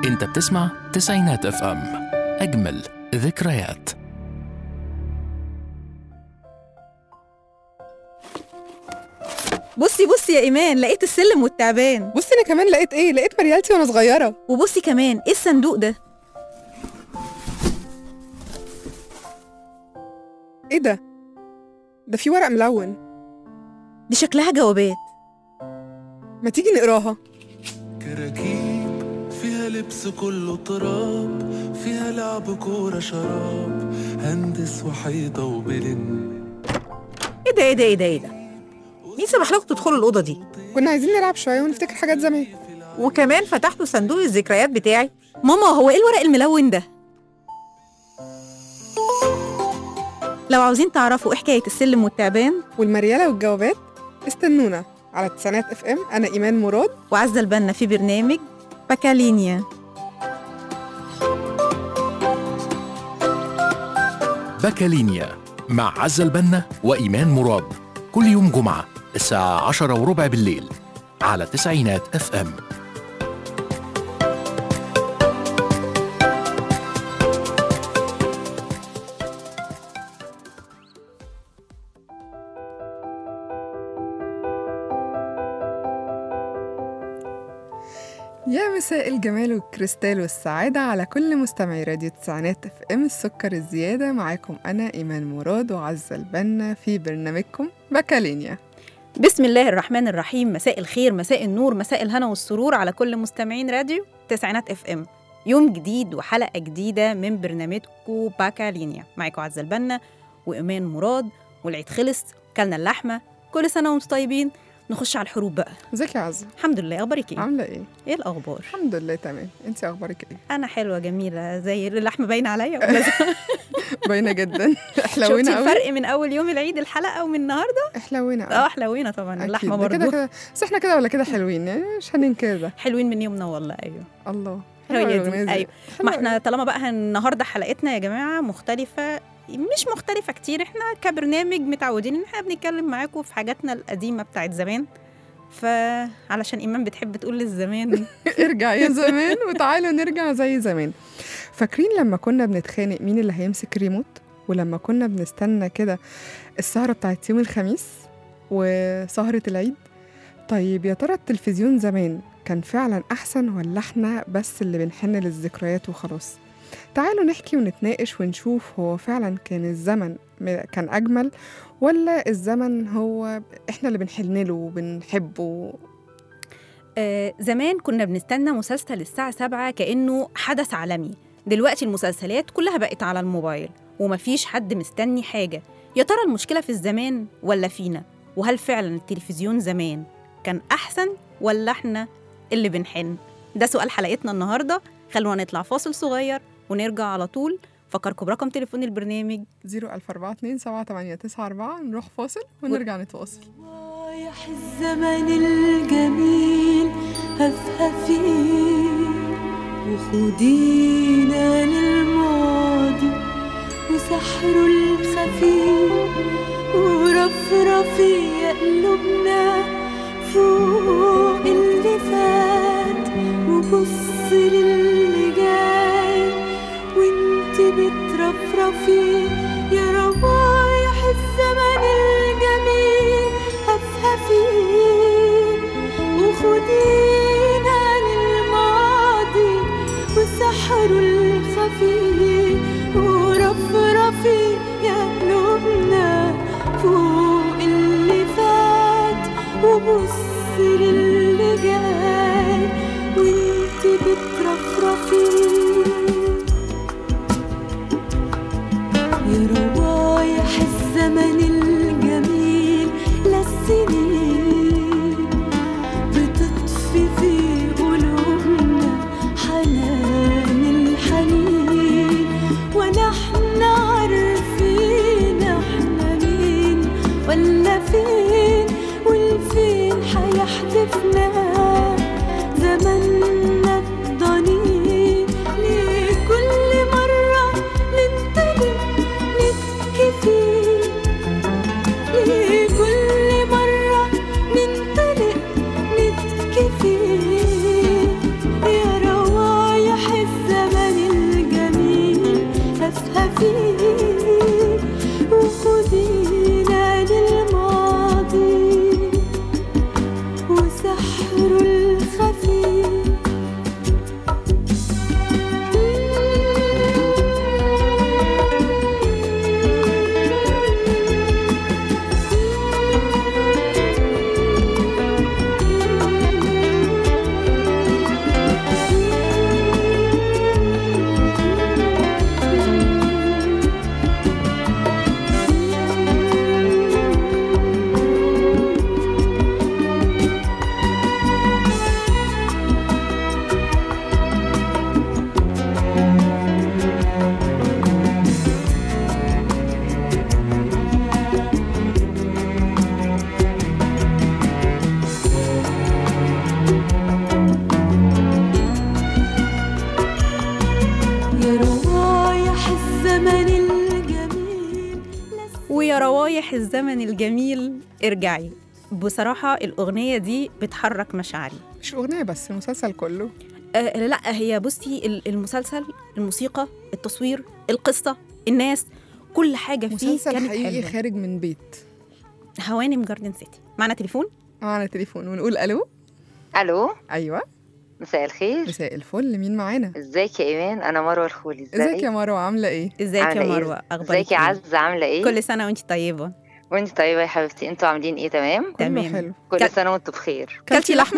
انت بتسمع تسعينات اف ام اجمل ذكريات بصي بصي يا ايمان لقيت السلم والتعبان بصي انا كمان لقيت ايه لقيت مريالتي وانا صغيره وبصي كمان ايه الصندوق ده ايه ده ده في ورق ملون دي شكلها جوابات ما تيجي نقراها كراكيب فيها لبس كله تراب فيها لعب كورة شراب هندس وحيطة وبلن ايه ده ايه ده ايه ده ايه ده مين سمح لكم تدخلوا الاوضه دي كنا عايزين نلعب شويه ونفتكر حاجات زمان وكمان فتحتوا صندوق الذكريات بتاعي ماما هو ايه الورق الملون ده لو عاوزين تعرفوا ايه حكايه السلم والتعبان والمريالة والجوابات استنونا على تسعينات اف ام انا ايمان مراد وعزة البنا في برنامج باكالينيا باكالينيا مع عزة البنا وإيمان مراد كل يوم جمعة الساعة عشرة وربع بالليل على تسعينات اف ام يا مساء الجمال والكريستال والسعادة على كل مستمعي راديو تسعينات اف ام السكر الزيادة معاكم أنا إيمان مراد وعزة البنا في برنامجكم باكالينيا بسم الله الرحمن الرحيم مساء الخير مساء النور مساء الهنا والسرور على كل مستمعين راديو تسعينات اف ام يوم جديد وحلقة جديدة من برنامجكم باكالينيا معاكم عزة البنا وإيمان مراد والعيد خلص كلنا اللحمة كل سنة وانتم طيبين نخش على الحروب بقى ازيك يا عزة الحمد لله اخبارك ايه عاملة ايه؟ ايه الاخبار الحمد لله تمام انت اخبارك ايه؟ انا حلوه جميله زي اللحمه باينه عليا ولا باينة جدا شفتي احلوينا قوي الفرق من اول يوم العيد الحلقه ومن النهارده احلوينا اه قوي حلوينا طبعا أكيد. اللحمه ده كده برضه كده بس احنا كده ولا كده حلوين يعني مش هننكر ده حلوين من يومنا والله ايوه الله هي حلوة دي الأغنية دي. ايوه حلوة ما احنا طالما بقى النهارده حلقتنا يا جماعه مختلفه مش مختلفه كتير احنا كبرنامج متعودين ان احنا بنتكلم معاكم في حاجاتنا القديمه بتاعت زمان فعلشان ايمان بتحب تقول للزمان ارجع يا زمان وتعالوا نرجع زي زمان فاكرين لما كنا بنتخانق مين اللي هيمسك ريموت ولما كنا بنستنى كده السهرة بتاعت يوم الخميس وسهرة العيد طيب يا ترى التلفزيون زمان كان فعلا أحسن ولا احنا بس اللي بنحن للذكريات وخلاص تعالوا نحكي ونتناقش ونشوف هو فعلا كان الزمن م- كان أجمل ولا الزمن هو احنا اللي بنحن له وبنحبه آه زمان كنا بنستنى مسلسل الساعة 7 كأنه حدث عالمي دلوقتي المسلسلات كلها بقت على الموبايل ومفيش حد مستني حاجة يا ترى المشكلة في الزمان ولا فينا وهل فعلا التلفزيون زمان كان أحسن ولا احنا اللي بنحن ده سؤال حلقتنا النهاردة خلونا نطلع فاصل صغير ونرجع على طول فكركم برقم تليفون البرنامج 004278994 نروح فاصل ونرجع نتواصل رايح الزمن الجميل هفهفي وخدينا للماضي وسحره الخفي ورفرفي قلوبنا فوق اللي فات وبص للي جاي وانت بترفرفي يا روايح الزمن الجميل هفهفي وخدينا للماضي وسحره الخفي ورفرفي يا قلوبنا فوق اللي فات وبص للي جاي وانت بترفرفي يا روايح الزمن الجميل للسنين بتطفي في قلوبنا حنان الحنين ونحن عارفين احنا مين ولا فين والفين حيحدفنا زمننا الضنين ريح الزمن الجميل ارجعي بصراحة الأغنية دي بتحرك مشاعري مش اغنيه بس المسلسل كله أه لا هي بصي ال- المسلسل الموسيقى التصوير القصة الناس كل حاجة فيه مسلسل كانت حقيقي حلوة خارج من بيت هوانم جاردن سيتي معنا تليفون معانا تليفون ونقول الو الو ايوه مساء الخير مساء الفل مين معانا ازيك يا ايمان انا مروه الخولي ازيك يا مروه عامله ايه ازيك يا عاملة إيه؟ مروة أخبارك ازيك يا إيه؟ عزه عامله ايه كل سنة وانت طيبة وانت طيبه يا حبيبتي انتوا عاملين ايه تمام كله تمام. حلو كل كل- سنه وانتوا بخير كلتي لحمه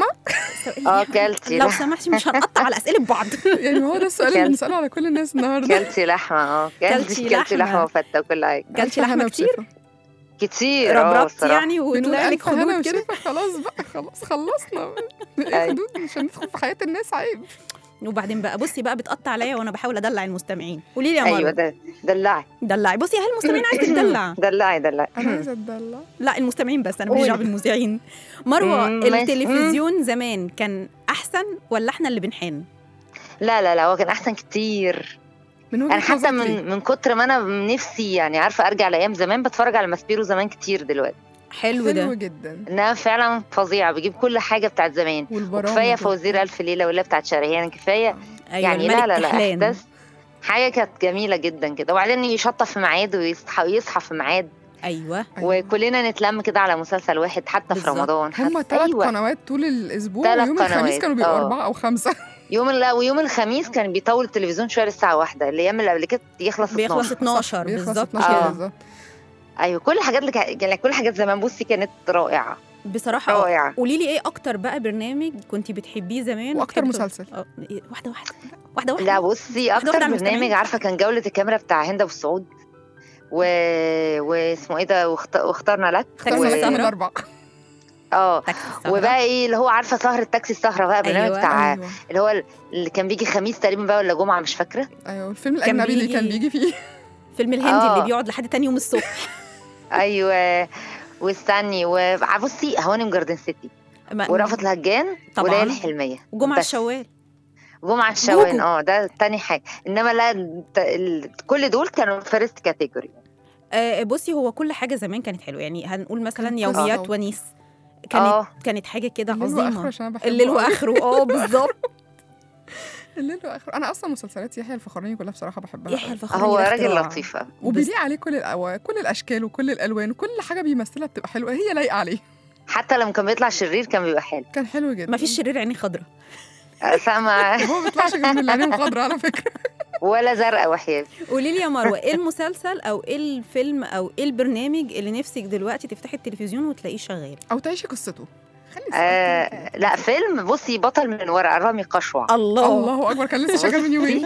اه كلتي لو لحمه سمحتي مش هنقطع على أسئلة بعض يعني هو ده السؤال اللي كلت. بنساله على كل الناس النهارده كلتي لحمه اه كلتي كلتي كلتي لحمة. لحمه وفته وكل حاجه كلتي ألف لحمة هنا كتير؟ وشفا. كتير اه ربربتي الصراحه يعني بنقول وطلع لك ألف هنا خدود كده وشفا خلاص بقى خلاص خلصنا أيوة. الحدود مش هندخل في حياه الناس عيب وبعدين بقى بصي بقى بتقطع عليا وانا بحاول ادلع المستمعين قولي لي يا ايوه مروه ده دلعي دلعي بصي هل المستمعين عايزه تدلع دلعي دلعي انا عايزه اتدلع لا المستمعين بس انا ماليش قولي. دعوه بالمذيعين مروه مم، ماشي. التلفزيون زمان كان احسن ولا احنا اللي بنحن لا لا لا هو كان احسن كتير من وجهه انا حتى نظرك ليه؟ من من كتر ما انا نفسي يعني عارفه ارجع لايام زمان بتفرج على ماسبيرو زمان كتير دلوقتي حلو حلو ده جدا انها فعلا فظيعه بيجيب كل حاجه بتاعت زمان والبرامج كفايه وال- فوزير الف ليله ولا بتاعت شريهان كفايه ايوه يعني الملك لا لا لا كحلان. احداث حاجه كانت جميله جدا كده وبعدين يشطف في ميعاد ويصحى يصحى في ميعاد ايوه أيوة. وكلنا نتلم كده على مسلسل واحد حتى في بالظبط. رمضان هم حتى- ثلاث أيوة. قنوات طول الاسبوع تلات ويوم الخميس قنوات، كانوا بيبقوا آه. اربعه او خمسه يوم لا ويوم الخميس كان بيطول التلفزيون شويه للساعه واحدة الايام اللي قبل كده يخلص بيخلص 12 12 بيخلص بالظبط 12 كده بالظبط ايوه كل الحاجات اللي كا- يعني كل حاجات زمان بصي كانت رائعه بصراحه آه. رائعه قولي لي ايه اكتر بقى برنامج كنت بتحبيه زمان وأكتر وبتحبي- مسلسل. آه، إيه، واحده واحده واحده واحده لا بصي واحدة اكتر على المستمعين. برنامج عارفه كان جوله الكاميرا بتاع هند ابو السعود و... واسمه ايه ده واخت... واخترنا لك تاكسي و... السهرة. الاربعه اه تاكسي السهرة. وبقى ايه اللي هو عارفه سهره تاكسي السهره بقى برنامج أيوة. بتاع ايوه اللي هو اللي كان بيجي خميس تقريبا بقى ولا جمعه مش فاكره ايوه الفيلم كان الاجنبي اللي كان بيجي- بيجي فيه فيلم الهندي آه. اللي بيقعد لحد تاني يوم الصبح ايوه واستني وبصي هوانم جاردن سيتي ما- ورأفت الهجان طبعاً. وليالي الحلميه وجمعه بس. الشوال جمعه الشوان جوجو. اه ده تاني حاجه انما لا الت- ال... كل دول كانوا فيرست كاتيجوري آه بصي هو كل حاجه زمان كانت حلوه يعني هنقول مثلا كانت يوميات قصة. ونيس كانت آه. كانت حاجه كده الليل واخره عظيمه عشان انا بحبه الليل أوي. واخره اه بالظبط الليل واخره انا اصلا مسلسلات يحيى الفخراني كلها بصراحه بحبها يحيى أوي. الفخراني هو ده راجل اختراع. لطيف أوي. وبيليق عليه كل الأو... كل الاشكال وكل الالوان وكل حاجه بيمثلها بتبقى حلوه هي لايقه عليه حتى لما كان بيطلع شرير كان بيبقى حلو كان حلو جدا ما فيش شرير عينيه خضراء فما هو ما بيطلعش غير من العينين خضرا على فكره ولا زرقاء وحياتي قولي لي يا مروه ايه المسلسل او ايه الفيلم او ايه البرنامج اللي نفسك دلوقتي تفتحي التلفزيون وتلاقيه شغال او تعيشي قصته خلي السؤال آه كده. لا فيلم بصي بطل من ورق رامي قشوع الله الله اكبر كان لسه شغال من يومين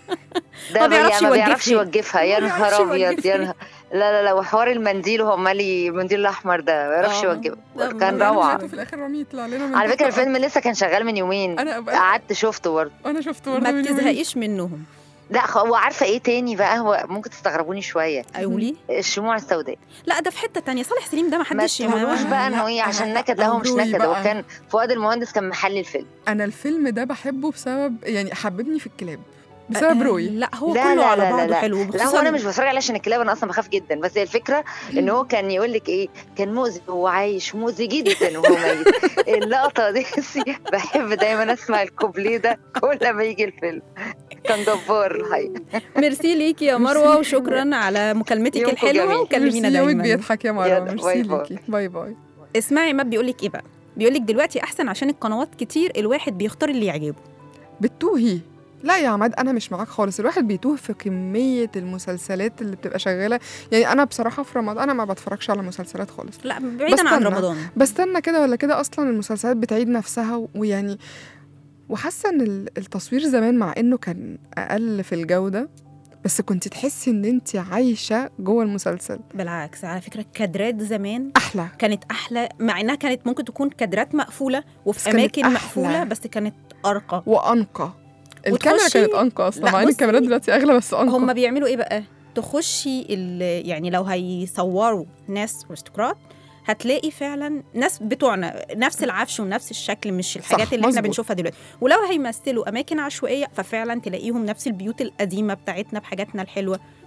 ده ما بيعرفش ما يوجه بيعرفش فيه. يوجفها يا ما بيعرفش نهار ابيض يوجه يا فيه. نهار لا لا لا وحوار المنديل وهو مالي المنديل الاحمر ده ما بيعرفش آه. يوجهه ده كان ما روعه لقيته في الاخر رامي يطلع لنا من على تحت فكره الأرض. الفيلم لسه كان شغال من يومين انا بقى قعدت شفته برضه انا شفته برضه ما من يومين. بتزهقيش منهم لا خ- هو عارفه ايه تاني بقى هو ممكن تستغربوني شويه قولي الشموع السوداء لا ده في حته تانية صالح سليم ده ما ما حدش تقولوش ما- بقى لا، انه ايه عشان لا، نكد لا هو مش أمروني نكد هو بقى. كان فؤاد المهندس كان محل الفيلم انا الفيلم ده بحبه بسبب يعني حببني في الكلاب بسبب آه، روي لا هو لا، كله لا، على لا، لا، بعضه لا. حلو لا هو وخصوصاً انا مش بتفرج عليه عشان الكلاب انا اصلا بخاف جدا بس هي الفكره ان هو كان يقول لك ايه كان مؤذي وهو عايش مؤذي جدا وهو ميت اللقطه دي بحب دايما اسمع الكوبليه ده كل ما يجي الفيلم كان جبار الحقيقه ميرسي ليكي يا مروه وشكرا على مكالمتك يومكم الحلوه جميل. وكلمينا ميرسي، يومك دايما بيضحك يا مروه يلا، ميرسي باي باي. ليكي باي باي اسمعي ما بيقول لك ايه بقى بيقول لك دلوقتي احسن عشان القنوات كتير الواحد بيختار اللي يعجبه بتوهي لا يا عماد انا مش معاك خالص الواحد بيتوه في كميه المسلسلات اللي بتبقى شغاله يعني انا بصراحه في رمضان انا ما بتفرجش على مسلسلات خالص لا بعيدا عن بستنى. رمضان بستنى كده ولا كده اصلا المسلسلات بتعيد نفسها و- ويعني وحاسه ان ال- التصوير زمان مع انه كان اقل في الجوده بس كنت تحسي ان انت عايشه جوه المسلسل بالعكس على فكره كادرات زمان احلى كانت احلى مع انها كانت ممكن تكون كادرات مقفوله بس وفي كانت اماكن أحلى. مقفوله بس كانت ارقى وانقى الكاميرا وتخشي- كانت انقى اصلا لا، مع ان بصي، الكاميرات دلوقتي اغلى بس انقى هم بيعملوا ايه بقى تخشي ال- يعني لو هيصوروا ناس ارستقراط هتلاقي فعلا ناس بتوعنا نفس العفش ونفس الشكل مش الحاجات اللي احنا مظبوط. بنشوفها دلوقتي ولو هيمثلوا اماكن عشوائيه ففعلا تلاقيهم نفس البيوت القديمه بتاعتنا بحاجاتنا الحلوه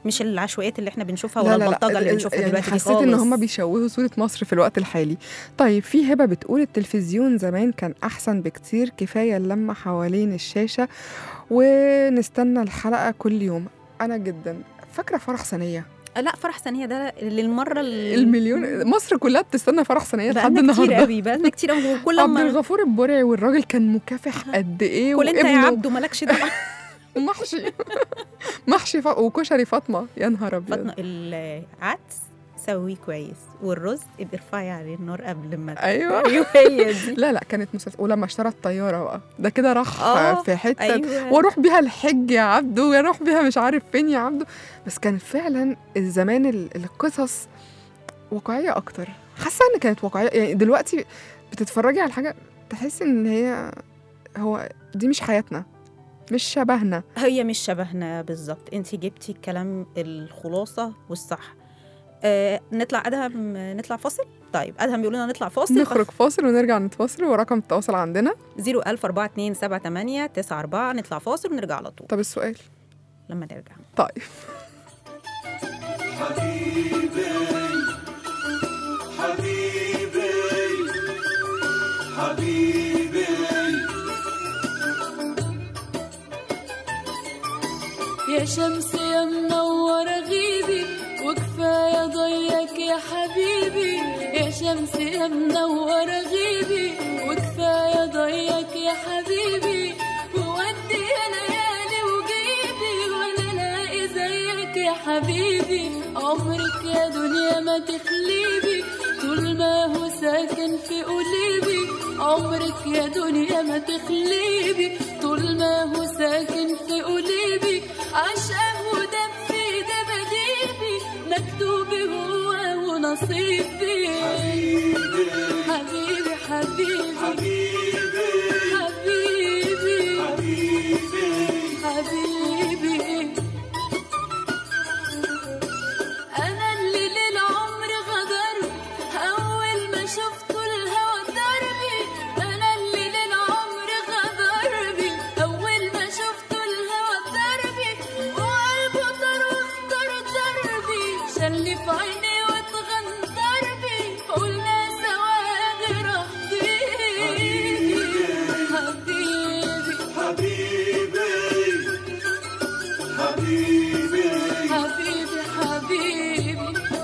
مش العشوائيات اللي احنا بنشوفها لا ولا لا لا البلطجه اللي ال- بنشوفها يعني دلوقتي دي حسيت ان خالص. هم بيشوهوا صوره مصر في الوقت الحالي طيب في هبه بتقول التلفزيون زمان كان احسن بكتير كفايه اللمه حوالين الشاشه ونستنى الحلقه كل يوم انا جدا فاكره فرح ثانيه لا فرح ثانيه ده للمره ال- المليون مصر كلها بتستنى فرح ثانيه لحد بقالنا كتير النهارده قوي بقالنا كتير قوي وكل عبد ما الغفور البرعي والراجل كان مكافح قد ايه كل انت يا وابنه عبده مالكش دعوه محشي محشي ف... وكشري فاطمه يا نهار ابيض فاطمه العدس سويه كويس والرز ابقي ارفعي عليه النار قبل ما ايوه ايوه هي دي لا لا كانت مسلسل ولما اشترى الطياره بقى ده كده راح آه، في حته ايوه واروح بيها الحج يا عبدو واروح بيها مش عارف فين يا عبدو بس كان فعلا الزمان ال- القصص واقعيه اكتر حاسه ان كانت واقعيه يعني دلوقتي بتتفرجي على حاجه تحسي ان هي هو دي مش حياتنا مش شبهنا هي مش شبهنا بالظبط انت جبتي الكلام الخلاصه والصح آه نطلع ادهم نطلع فاصل طيب ادهم بيقول لنا نطلع فاصل نخرج فاصل ونرجع نتواصل ورقم التواصل عندنا 0142788 94 نطلع فاصل ونرجع على طول طب السؤال لما نرجع طيب يا شمس يا منورة غيبي وكفاية ضيك يا حبيبي يا شمس يا منورة غيبي وكفاية ضيك يا حبيبي وودي يا ليالي وجيبي وانا الاقي زيك يا حبيبي عمرك يا دنيا ما تخليبي طول ما هو ساكن في قلبي عمرك يا دنيا ما تخليبي طول ما هو ساكن في قلبي عشقه ودم في دباديبي مكتوبي هو ونصيبي حبيبي حبيبي حبيبي حبيبي أنا اللي للعمر غدر أول ما شفته الهوى دربي أنا اللي للعمر غدر بي أول ما شفته الهوى دربي وقلبه طار واختار دربي شلي في عيني واتغندر بي قلنا سوا غير حبيبي حبيبي حبيبي حبيبي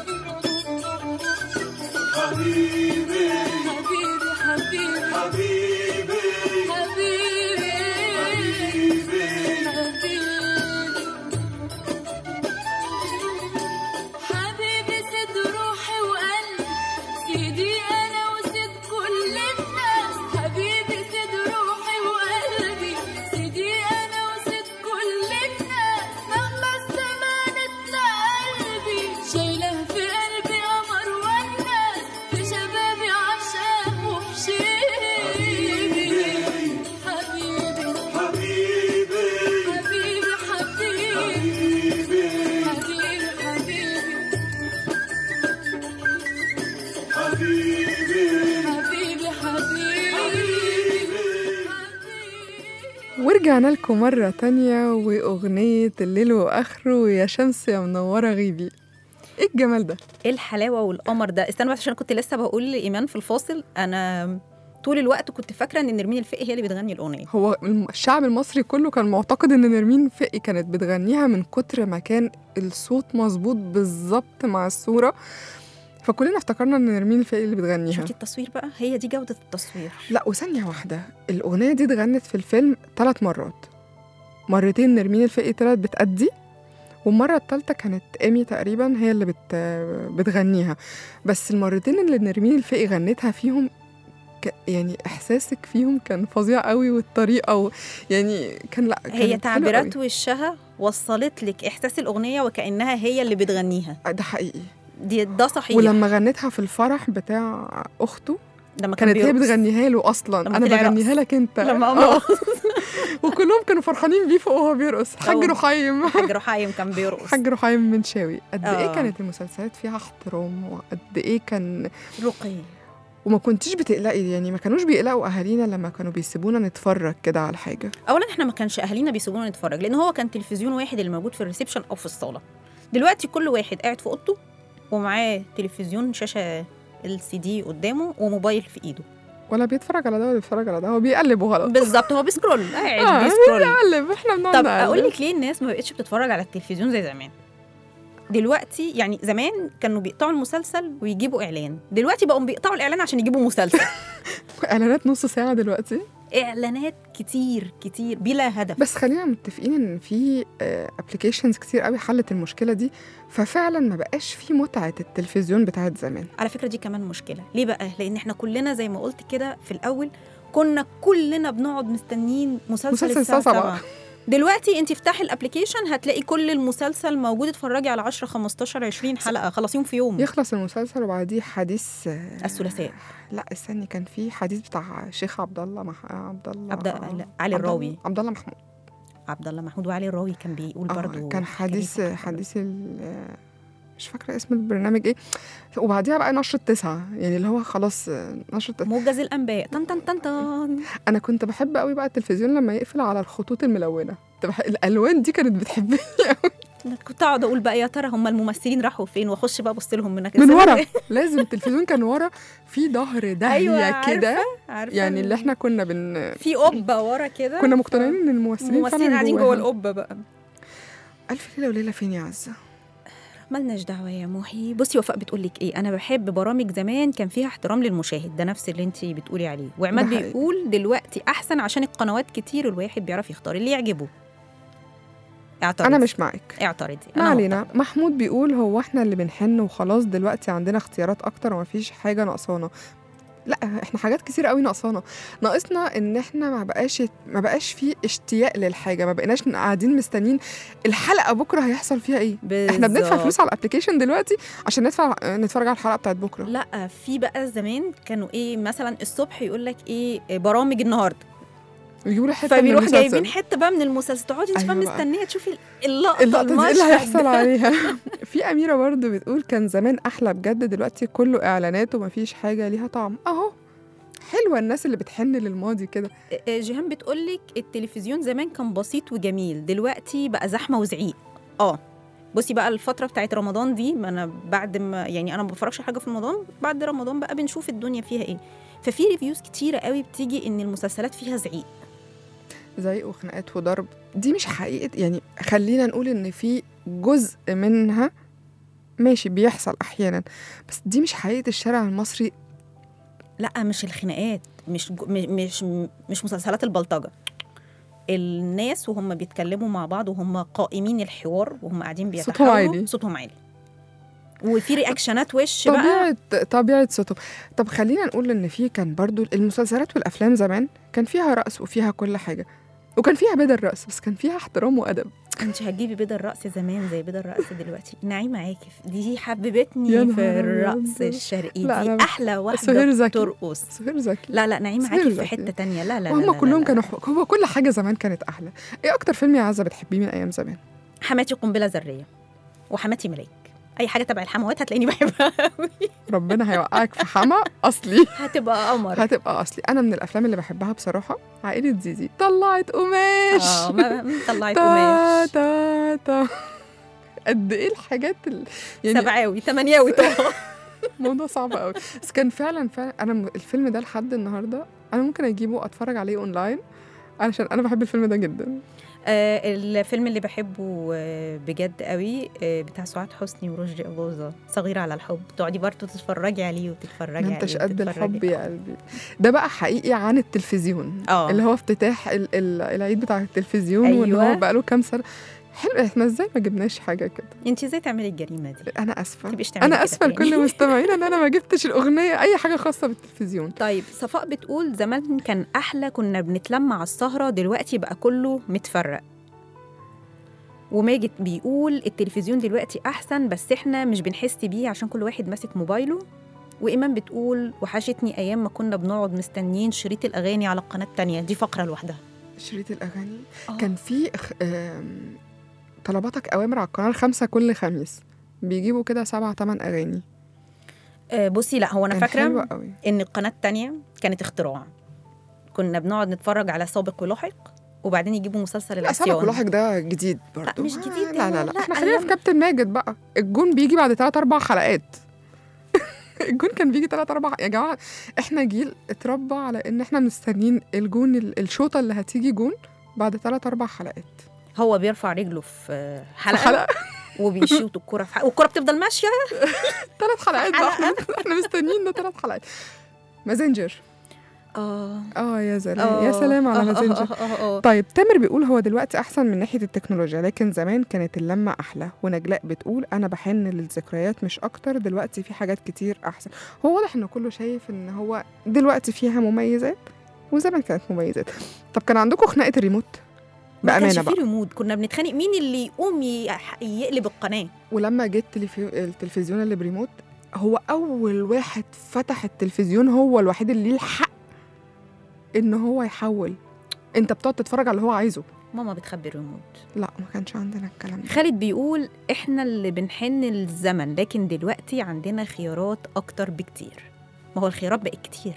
حبيبي حبيبي حبيبي حبيبي حبيبي حبيبي سيد روحي وقلبي سيدي انا وسيد كل الناس حبيبي سيد روحي وقلبي سيدي انا وسيد كل الناس مهما الزمان قلبي شايله في قلبي قمر والناس في شبابي عشاق وفي شيبي حبيبي حبيبي حبيبي حبيبي حبيبي حبيبي حبيبي ورجعنا لكم مرة تانية وأغنية الليل وآخره يا شمس يا منورة غيبي إيه الجمال ده؟ ايه الحلاوه والقمر ده استنى بس عشان كنت لسه بقول لايمان في الفاصل انا طول الوقت كنت فاكره ان نرمين الفقي هي اللي بتغني الاغنيه هو الم- الشعب المصري كله كان معتقد إن نرمين فقي كانت بتغنيها من كتر ما كان الصوت مظبوط بالظبط مع الصورة فكلنا افتكرنا إن نرمين الفقي اللي بتغنيها شفتي التصوير بقى هي دي جوده التصوير لا وثانية واحدة الأغنية دي اتغنت في الفيلم ثلاث مرات مرتين نرمين الفقي طلعت بتأدي والمرة التالتة كانت إيمي تقريبا هي اللي بت... بتغنيها بس المرتين اللي نرمين الفقي غنتها فيهم ك... يعني إحساسك فيهم كان فظيع قوي والطريقة و... يعني كان لا كانت هي حلوة تعبيرات قوي. وشها وصلت لك احساس الاغنيه وكانها هي اللي بتغنيها ده حقيقي دي ده صحيح ولما غنتها في الفرح بتاع أخته لما كان كانت هي بيرقص. بتغنيها له أصلا لما أنا طلع بغنيها رقص. لك أنت لما قام آه. يرقص. وكلهم كانوا فرحانين بيه فوق وهو بيرقص حاج أوه. رحيم حاج رحايم كان بيرقص حاج رحيم منشاوي قد ايه آه. كانت المسلسلات فيها احترام وقد ايه كان رقي وما كنتيش بتقلقي يعني ما كانوش بيقلقوا اهالينا لما كانوا بيسيبونا نتفرج كده على الحاجه اولا احنا ما كانش اهالينا بيسيبونا نتفرج لان هو كان تلفزيون واحد اللي موجود في الريسبشن او في الصاله دلوقتي كل واحد قاعد في اوضته ومعاه تلفزيون شاشه ال سي دي قدامه وموبايل في ايده ولا بيتفرج على ده ولا بيتفرج على ده هو بيقلب وخلاص بالظبط هو بيسكرول قاعد آه، بيسكرول بيقلب احنا بنقعد طب نقلب. اقول لك ليه الناس ما بقتش بتتفرج على التلفزيون زي زمان دلوقتي يعني زمان كانوا بيقطعوا المسلسل ويجيبوا اعلان دلوقتي بقوا بيقطعوا الاعلان عشان يجيبوا مسلسل اعلانات نص ساعه دلوقتي اعلانات كتير كتير بلا هدف بس خلينا متفقين ان في ابلكيشنز كتير قوي حلت المشكله دي ففعلا ما بقاش في متعه التلفزيون بتاعت زمان على فكره دي كمان مشكله ليه بقى لان احنا كلنا زي ما قلت كده في الاول كنا كلنا بنقعد مستنيين مسلسل, مسلسل الساعه الساعة 7 دلوقتي انت افتحي الابلكيشن هتلاقي كل المسلسل موجود اتفرجي على 10 15 20 حلقه خلصيهم في يوم يخلص المسلسل وبعديه حديث آه، الثلاثاء لا استني كان في حديث بتاع شيخ عبد الله مح... عبد الله عبد لا، علي عبد الراوي الله- عبد الله محمود عبد الله محمود وعلي الراوي كان بيقول آه، برضو كان حاجات حديث كده. حديث ال... آه، مش فاكره اسم البرنامج ايه وبعديها بقى نشر التسعه يعني اللي هو خلاص آه، نشر التسعه موجز الانباء طن طن طن طن انا كنت بحب قوي بقى التلفزيون لما يقفل على الخطوط الملونه كنت بح... الالوان دي كانت بتحبني أنا كنت اقعد اقول بقى يا ترى هم الممثلين راحوا فين واخش بقى ابص لهم من من ورا لازم التلفزيون كان ورا في ظهر داهيه ايوه كده عارفه يعني اللي احنا كنا بن في قبه ورا كده كنا مقتنعين ان الممثلين الممثلين فعلا قاعدين جوه جواها. القبه بقى الف ليله وليله فين يا عزه ملناش دعوه يا محي بصي وفاء بتقول لك ايه انا بحب برامج زمان كان فيها احترام للمشاهد ده نفس اللي انت بتقولي عليه وعماد ده حقيقي. بيقول دلوقتي احسن عشان القنوات كتير الواحد بيعرف يختار اللي يعجبه اعترضي انا مش معاك اعترضي ما أنا علينا مقتنعة. محمود بيقول هو احنا اللي بنحن وخلاص دلوقتي عندنا اختيارات اكتر ومفيش حاجه ناقصانا لا احنا حاجات كتير قوي ناقصانا ناقصنا ان احنا ما بقاش ما بقاش في اشتياق للحاجه ما بقيناش قاعدين مستنيين الحلقه بكره هيحصل فيها ايه احنا بندفع بالظبط. فلوس على الابلكيشن دلوقتي عشان ندفع نتفرج على الحلقه بتاعت بكره لا في بقى زمان كانوا ايه مثلا الصبح يقول لك ايه برامج النهارده يجيبوا لي حته من فبيروح المسلسل. جايبين حته بقى من المسلسل تقعدي انت أيوة بقى بقى. مستنيه تشوفي اللقطه اللقطه دي إيه اللي المشهد. هيحصل عليها في اميره برضو بتقول كان زمان احلى بجد دلوقتي كله اعلانات ومفيش حاجه ليها طعم اهو حلوه الناس اللي بتحن للماضي كده آه، جيهان بتقول لك التلفزيون زمان كان بسيط وجميل دلوقتي بقى زحمه وزعيق اه بصي بقى الفتره بتاعت رمضان دي ما انا بعد ما يعني انا ما بفرجش حاجه في رمضان بعد رمضان بقى بنشوف الدنيا فيها ايه ففي ريفيوز كتيره قوي بتيجي ان المسلسلات فيها زعيق زعيق وخناقات وضرب دي مش حقيقه يعني خلينا نقول ان في جزء منها ماشي بيحصل احيانا بس دي مش حقيقه الشارع المصري لا مش الخناقات مش جو- م- مش مش مسلسلات البلطجه الناس وهم بيتكلموا مع بعض وهم قائمين الحوار وهم قاعدين صوتهم بيتحاوروا عالي. صوتهم عالي وفي رياكشنات وش بقى طبيعه طبيعه صوتهم طب خلينا نقول ان في كان برضو المسلسلات والافلام زمان كان فيها رقص وفيها كل حاجه وكان فيها بدل رقص بس كان فيها احترام وادب انت هتجيبي بدل رقص زمان زي بدل رقص دلوقتي نعيمه عاكف دي حببتني يا في نهار الرقص أبيض. الشرقي لا، دي أنا- احلى سهير واحده زكي. ترقص سهير زكي لا لا نعيمه سهير عاكف في زكي. حته تانية لا لا لا وهم لا كلهم لا. كانوا ح- هو كل حاجه زمان كانت احلى ايه اكتر فيلم يا عزه بتحبيه من ايام زمان حماتي قنبله ذريه وحماتي ملاك اي حاجه تبع الحموات هتلاقيني بحبها قوي ربنا هيوقعك في حما اصلي هتبقى قمر هتبقى اصلي انا من الافلام اللي بحبها بصراحه عائله زيزي طلعت قماش اه ما- ما- طلعت تا قماش تا تا قد ايه الحاجات ال... يعني سبعاوي ثمانياوي طه موضوع صعب قوي بس كان فعلا فعلا انا م- الفيلم ده لحد النهارده انا ممكن اجيبه اتفرج عليه اونلاين علشان انا بحب الفيلم ده جدا آه الفيلم اللي بحبه آه بجد قوي آه بتاع سعاد حسني ورشدي أباظة صغيرة على الحب تقعدي برضه تتفرجي عليه وتتفرجي ما عليه انتش قد وتتفرجي. الحب يا قلبي ده بقى حقيقي عن التلفزيون اه اللي هو افتتاح ال- ال- العيد بتاع التلفزيون أيوة. وان أيوة. هو بقى له كام سنه حلو احنا ازاي ما جبناش حاجه كده انت ازاي تعملي الجريمة دي انا اسفه تبقيش تعملي انا كده اسفه تاني. لكل مستمعينا ان انا ما جبتش الاغنيه اي حاجه خاصه بالتلفزيون طيب صفاء بتقول زمان كان أحلى كنا بنتلم على السهرة دلوقتي بقى كله متفرق وماجد بيقول التلفزيون دلوقتي أحسن بس إحنا مش بنحس بيه عشان كل واحد ماسك موبايله وإيمان بتقول وحشتني أيام ما كنا بنقعد مستنيين شريط الأغاني على القناة التانية دي فقرة لوحدها شريط الاغاني آه. كان في اخ- آم، طلباتك اوامر على القناه الخامسه كل خميس بيجيبوا كده سبع ثمان اغاني آه، بصي لا هو أنا كان حلو فاكرة قوي إن القناة التانية كانت اختراع كنا بنقعد نتفرج على سابق ولاحق وبعدين يجيبوا مسلسل لا سمك العصيان لاحق ده جديد برضه مش آه، جديد لا ده، لا لا, لا، احنا خلينا في أيام- كابتن ماجد بقى الجون بيجي بعد ثلاث اربع حلقات الجون كان بيجي ثلاث اربع يا جماعه احنا جيل اتربى على ان احنا مستنيين الجون ال- الشوطه اللي هتيجي جون بعد ثلاث اربع حلقات هو بيرفع رجله في حلقه, حلقة. وبيشوط الكره في حلقة والكره بتفضل ماشيه ثلاث حلقات بقى احنا احنا مستنيين ده ثلاث حلقات مازنجر اه اه يا سلام يا سلام على مازنجر اه اه اه طيب تامر بيقول هو دلوقتي احسن من ناحيه التكنولوجيا لكن زمان كانت اللمه احلى ونجلاء بتقول انا بحن للذكريات مش اكتر دلوقتي في حاجات كتير احسن هو واضح ان كله شايف ان هو دلوقتي فيها مميزات وزمان كانت مميزات طب كان عندكم خناقه الريموت ما كانش بامانه في بقى ريموت كنا بنتخانق مين اللي يقوم يح- يقلب القناه ولما جه التلفي- التلفزيون اللي بريموت هو اول واحد فتح التلفزيون هو الوحيد اللي ليه الحق ان هو يحول انت بتقعد تتفرج على اللي هو عايزه ماما بتخبي الريموت لا ما كانش عندنا الكلام ده خالد بيقول احنا اللي بنحن للزمن لكن دلوقتي عندنا خيارات اكتر بكتير ما هو الخيارات بقت كتير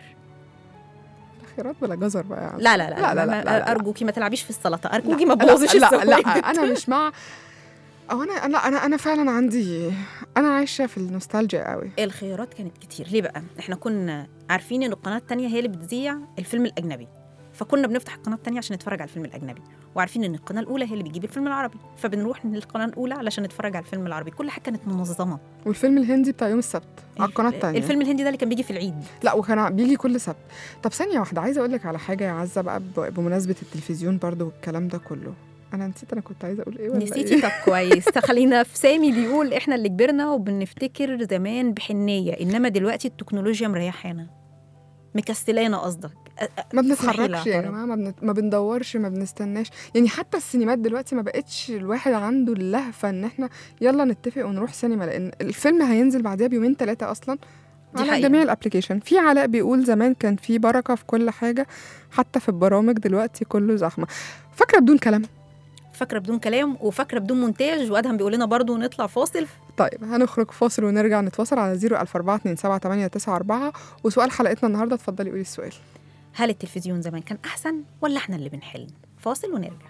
خيرات بلا جزر بقى يعني. لا لا لا, لا، لا، ما- لا، لا، لا. ارجوكي ما تلعبيش في السلطه لا، ارجوكي ما لا، تبوظيش لا لا السوالف. انا مش مع او انا لا انا انا فعلا عندي انا عايشه في النوستالجيا قوي الخيارات كانت كتير ليه بقى احنا كنا عارفين ان القناه التانية هي اللي بتذيع الفيلم الاجنبي فكنا بنفتح القناه التانية عشان نتفرج على الفيلم الاجنبي وعارفين ان القناه الاولى هي اللي بتجيب الفيلم العربي فبنروح للقناه الاولى علشان نتفرج على الفيلم العربي كل حاجه كانت منظمه والفيلم الهندي بتاع يوم السبت على القناه الف- الثانيه الفيلم الهندي ده اللي كان بيجي في العيد لا وكان بيجي كل سبت طب ثانيه واحده عايزه اقول لك على حاجه يا عزه بقى ب- بمناسبه التلفزيون برضو والكلام ده كله انا نسيت انا كنت عايزه اقول ايه ولا نسيتي إيه؟ طب كويس خلينا في سامي بيقول احنا اللي كبرنا وبنفتكر زمان بحنيه انما دلوقتي التكنولوجيا مريحانا مكسلانا قصدك أ- أ- ما اسمحي لي بنتحركش يا أعترض. جماعه ما, بن... ما بندورش ما بنستناش يعني حتى السينمات دلوقتي ما بقتش الواحد عنده اللهفه ان احنا يلا نتفق ونروح سينما لان الفيلم هينزل بعدها بيومين ثلاثه اصلا دي على حقيقة. جميع الابلكيشن في علاء بيقول زمان كان في بركه في كل حاجه حتى في البرامج دلوقتي كله زحمه فاكره بدون كلام فاكره بدون كلام وفاكره بدون مونتاج وادهم بيقول لنا برضه نطلع فاصل طيب هنخرج فاصل ونرجع نتواصل على 004278994 وسؤال حلقتنا النهارده اتفضلي قولي السؤال هل التلفزيون زمان كان احسن ولا احنا اللي بنحل فاصل ونرجع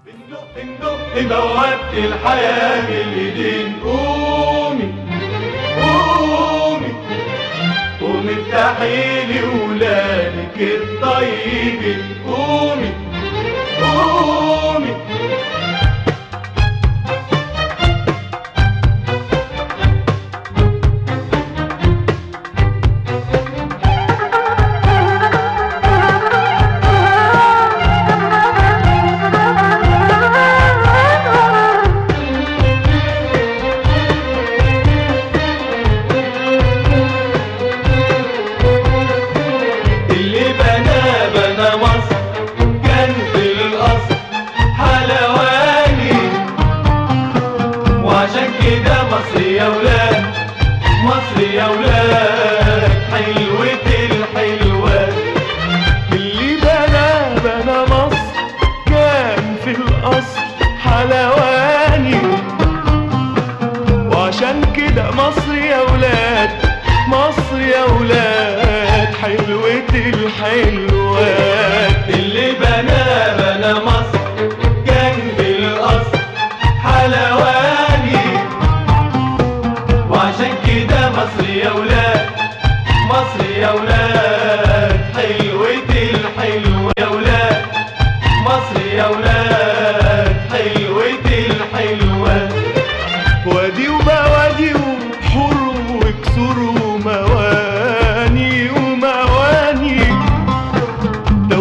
دق بوابة الحياة بالايدين قومي قومي قومي افتحي لي ولادك الطيبين قومي قومي اللي بنى بنى مصر كان في الأصل حلواني وعشان كده مصر يا ولاد مصر يا ولاد حلوة الحلوات اللي بنى بنى مصر كان في الأصل حلواني وعشان كده مصر يا ولاد مصر يا ولاد حلوة الحلوات اللي بنى بنى مصر كان في الأصل حلواني وعشان كده مصر يا ولاد مصر يا ولاد حلوة الحلوة يا ولاد مصر يا ولاد حلوة الحلوات وادي وبوادي وبحور وكسور ومواني ومواني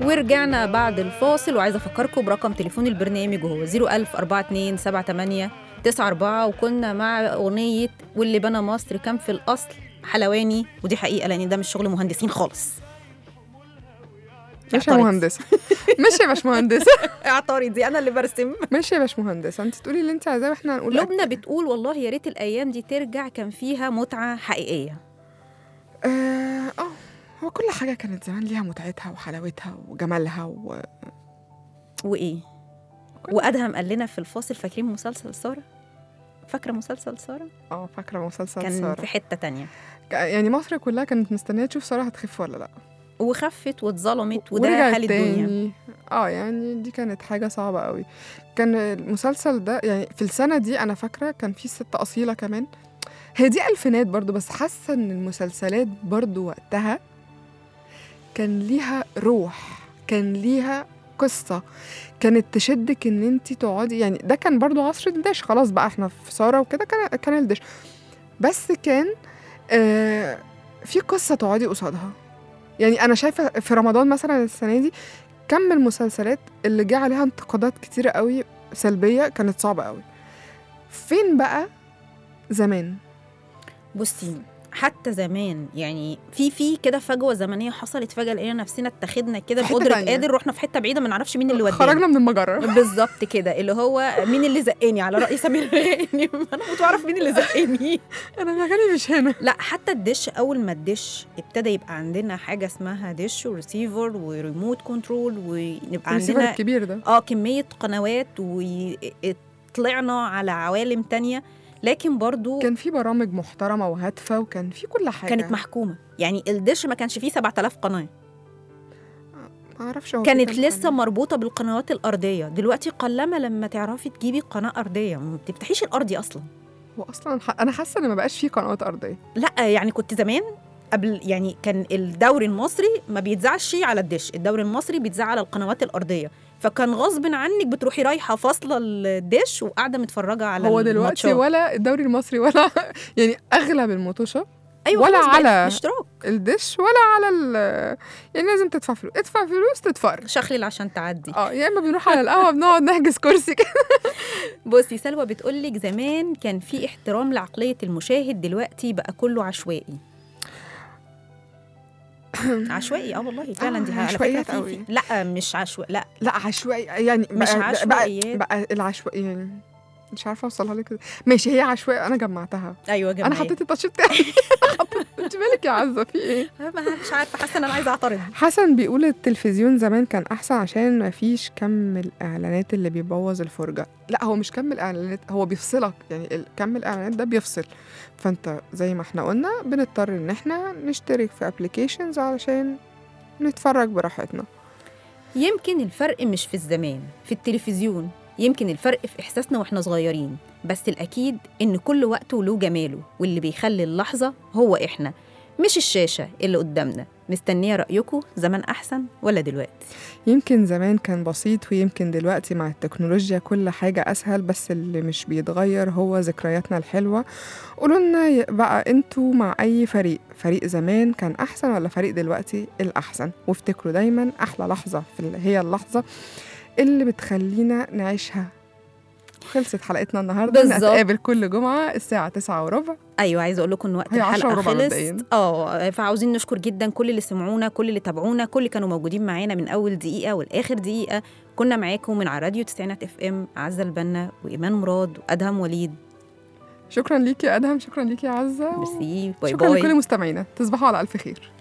ورجعنا بعد الفاصل وعايزه افكركم برقم تليفون البرنامج وهو 01000 42 78 94 وكنا مع اغنيه واللي بنى مصر كان في الاصل حلواني ودي حقيقه لان ده مش شغل مهندسين خالص ماشي يا اعترض. مهندسه ماشي يا باشمهندسه اعترض دي انا اللي برسم ماشي يا باشمهندسه انت تقولي اللي انت عايزاه واحنا هنقول لبنى بتقول والله يا ريت الايام دي ترجع كان فيها متعه حقيقيه اه آه، هو كل حاجه كانت زمان ليها متعتها وحلاوتها وجمالها و... وايه كل- وادهم قال لنا في الفاصل فاكرين مسلسل ساره فاكره مسلسل ساره اه فاكره مسلسل كان ساره في حته تانية ك- يعني مصر كلها كانت مستنيه تشوف ساره هتخف ولا لا وخفت واتظلمت وده ورجعت حال الدنيا تاني. اه يعني دي كانت حاجه صعبه قوي كان المسلسل ده يعني في السنه دي انا فاكره كان في ست اصيله كمان هي دي الفينات برضو بس حاسه ان المسلسلات برضو وقتها كان ليها روح كان ليها قصه كانت تشدك ان انت تقعدي يعني ده كان برضو عصر الدش خلاص بقى احنا في ساره وكده كان كان الدش بس كان آه في قصه تقعدي قصادها يعني انا شايفه في رمضان مثلا السنه دي كم المسلسلات اللي جه عليها انتقادات كتيره قوي سلبيه كانت صعبه قوي فين بقى زمان بصي حتى زمان يعني في في كده فجوه زمنيه حصلت فجاه لقينا نفسنا اتخذنا كده في حتة بقدره تانية. قادر رحنا في حته بعيده ما نعرفش مين اللي ودانا خرجنا من المجره بالظبط كده اللي هو مين اللي زقني على راي سمير غانم انا كنت اعرف مين اللي زقني انا مكاني مش هنا لا حتى الدش اول ما الدش ابتدى يبقى عندنا حاجه اسمها دش وريسيفر وريموت كنترول ونبقى الريسيفر عندنا الكبير ده اه كميه قنوات وطلعنا على عوالم تانية لكن برضو كان في برامج محترمه وهادفه وكان في كل حاجه كانت محكومه يعني الدش ما كانش فيه 7000 قناه ما اعرفش هو في كانت كام لسه قناة. مربوطه بالقنوات الارضيه دلوقتي قلما لما تعرفي تجيبي قناه ارضيه ما بتفتحيش الارضي اصلا هو اصلا ح- انا حاسه ان ما بقاش في قنوات ارضيه لا يعني كنت زمان قبل يعني كان الدوري المصري ما بيتذاعش على الدش الدوري المصري بيتذاع على القنوات الارضيه فكان غصب عنك بتروحي رايحه فاصله الدش وقاعده متفرجه على هو دلوقتي الماتشات. ولا الدوري المصري ولا يعني اغلب المطوشه ايوه ولا خلاص بقت على- اشتراك الدش ولا على ال يعني لازم تدفع فلوس ادفع فلوس تتفرج شخلل عشان تعدي اه يا اما بنروح على القهوه بنقعد نحجز كرسي كده بصي سلوى بتقول لك زمان كان في احترام لعقليه المشاهد دلوقتي بقى كله عشوائي عشوائي اه والله فعلا آه، دي على فكره عشوائيات في قوي. في لا مش عشوائي لا لا عشوائي يعني مش بقى- عشوائيات. بقى, بقى العشوائي يعني مش عارفه اوصلها لك إزاي. ماشي هي عشوائي انا جمعتها ايوه انا جماعه حطيت التاتش بتاعي حطيت- انت مالك يا عزه في ايه مش عارفه حاسه ان انا عايزه اعترض حسن بيقول التلفزيون زمان كان احسن عشان ما فيش كم الاعلانات اللي بيبوظ الفرجه لا هو مش كم الاعلانات هو بيفصلك يعني ال- كم الاعلانات ده بيفصل فانت زي ما احنا قلنا بنضطر ان احنا نشترك في ابلكيشنز علشان نتفرج براحتنا يمكن الفرق مش في الزمان في التلفزيون يمكن الفرق في إحساسنا وإحنا صغيرين بس الأكيد إن كل وقت وله جماله واللي بيخلي اللحظة هو إحنا مش الشاشة اللي قدامنا مستنية رأيكم زمان أحسن ولا دلوقتي يمكن زمان كان بسيط ويمكن دلوقتي مع التكنولوجيا كل حاجة أسهل بس اللي مش بيتغير هو ذكرياتنا الحلوة قولوا لنا ي- بقى انتوا مع أي فريق فريق زمان كان أحسن ولا فريق دلوقتي الأحسن وافتكروا دايما أحلى لحظة في ال- هي اللحظة اللي بتخلينا نعيشها خلصت حلقتنا النهاردة بالظبط. نتقابل كل جمعة الساعة تسعة وربع ايوه عايزه اقول لكم ان وقت هي عشرة الحلقه وربع خلص مبدئياً. اه فعاوزين نشكر جدا كل اللي سمعونا كل اللي تابعونا كل اللي كانوا موجودين معانا من اول دقيقه والاخر دقيقه كنا معاكم من على راديو تسعينات اف ام عزه البنا وايمان مراد وادهم وليد شكرا ليكي يا أدهم شكرا ليكي يا عزة ميرسي باي شكرا باي لكل مستمعينا تصبحوا على ألف خير